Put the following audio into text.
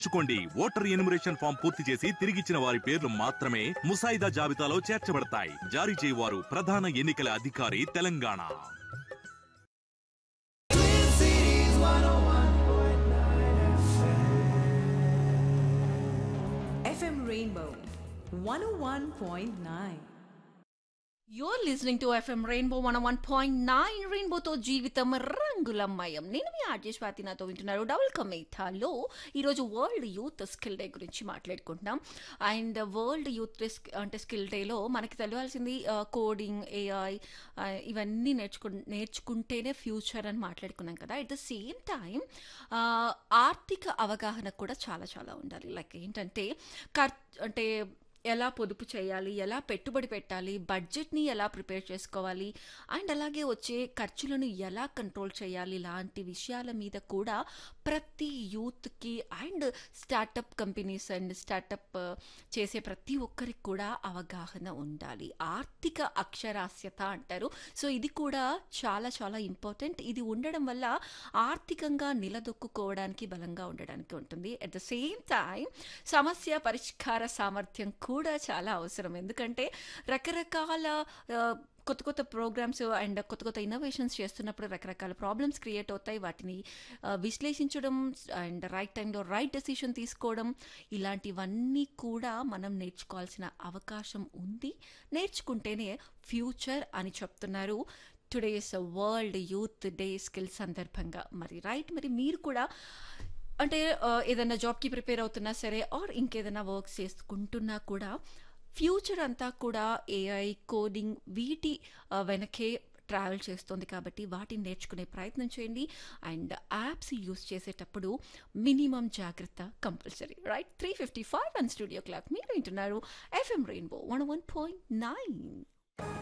ఎంచుకోండి voter enumeration form పూర్తి చేసి తిరిగిచ్చిన వారి పేర్లు మాత్రమే ముసాయిదా జాబితాలో చేర్చబడతాయి జారీ చేయవారు ప్రధాన ఎన్నికల అధికారి Telangana FM Rainbow 101.9. You're listening to FM rainbow one one point nine రెయిన్బోతో జీవితం రంగులమయం నేను మీ ఆర్జే స్వాతి నాతో వింటున్నారు డబుల్ కమేథాలో ఈరోజు వరల్డ్ యూత్ స్కిల్ డే గురించి మాట్లాడుకుంటున్నాం అండ్ వరల్డ్ యూత్ అంటే స్కిల్ డేలో మనకి తెలియాల్సింది కోడింగ్ ఏఐ ఇవన్నీ నేర్చుకు నేర్చుకుంటేనే ఫ్యూచర్ అని మాట్లాడుకున్నాం కదా అట్ ద సేమ్ టైం ఆర్థిక అవగాహన కూడా చాలా చాలా ఉండాలి లైక్ ఏంటంటే ఖర్ అంటే ఎలా పొదుపు చేయాలి ఎలా పెట్టుబడి పెట్టాలి బడ్జెట్ని ఎలా ప్రిపేర్ చేసుకోవాలి అండ్ అలాగే వచ్చే ఖర్చులను ఎలా కంట్రోల్ చేయాలి ఇలాంటి విషయాల మీద కూడా ప్రతి యూత్కి and startup companies and startup చేసే ప్రతి ఒక్కరికి కూడా అవగాహన ఉండాలి ఆర్థిక అక్షరాస్యత అంటారు సో ఇది కూడా చాలా చాలా ఇంపార్టెంట్ ఇది ఉండడం వల్ల ఆర్థికంగా నిలదొక్కుకోవడానికి బలంగా ఉండడానికి ఉంటుంది అట్ ద సేమ్ టైం సమస్య పరిష్కార సామర్థ్యం కూడా చాలా అవసరం ఎందుకంటే రకరకాల ఆ, కొత్త కొత్త ప్రోగ్రామ్స్ అండ్ కొత్త కొత్త ఇన్నోవేషన్స్ చేస్తున్నప్పుడు రకరకాల ప్రాబ్లమ్స్ క్రియేట్ అవుతాయి వాటిని ఆ, విశ్లేషించడం అండ్ రైట్ టైంలో రైట్ డెసిషన్ తీసుకోవడం ఇలాంటివన్నీ కూడా మనం నేర్చుకోవాల్సిన అవకాశం ఉంది నేర్చుకుంటేనే ఫ్యూచర్ అని చెప్తున్నారు today's world youth day skill సందర్భంగా మరి రైట్ మరి మీరు కూడా అంటే ఆ, ఏదైనా జాబ్కి ప్రిపేర్ అవుతున్నా సరే ఆర్ ఇంకేదైనా వర్క్స్ చేసుకుంటున్నా కూడా ఫ్యూచర్ అంతా కూడా ఏఐ కోడింగ్ వీటి ఆ, వెనకే ట్రావెల్ చేస్తుంది కాబట్టి వాటిని నేర్చుకునే ప్రయత్నం చేయండి అండ్ యాప్స్ యూస్ చేసేటప్పుడు మినిమం జాగ్రత్త compulsory right three fifty five and studio clock మీరు వింటున్నారు FM rainbow one one point nine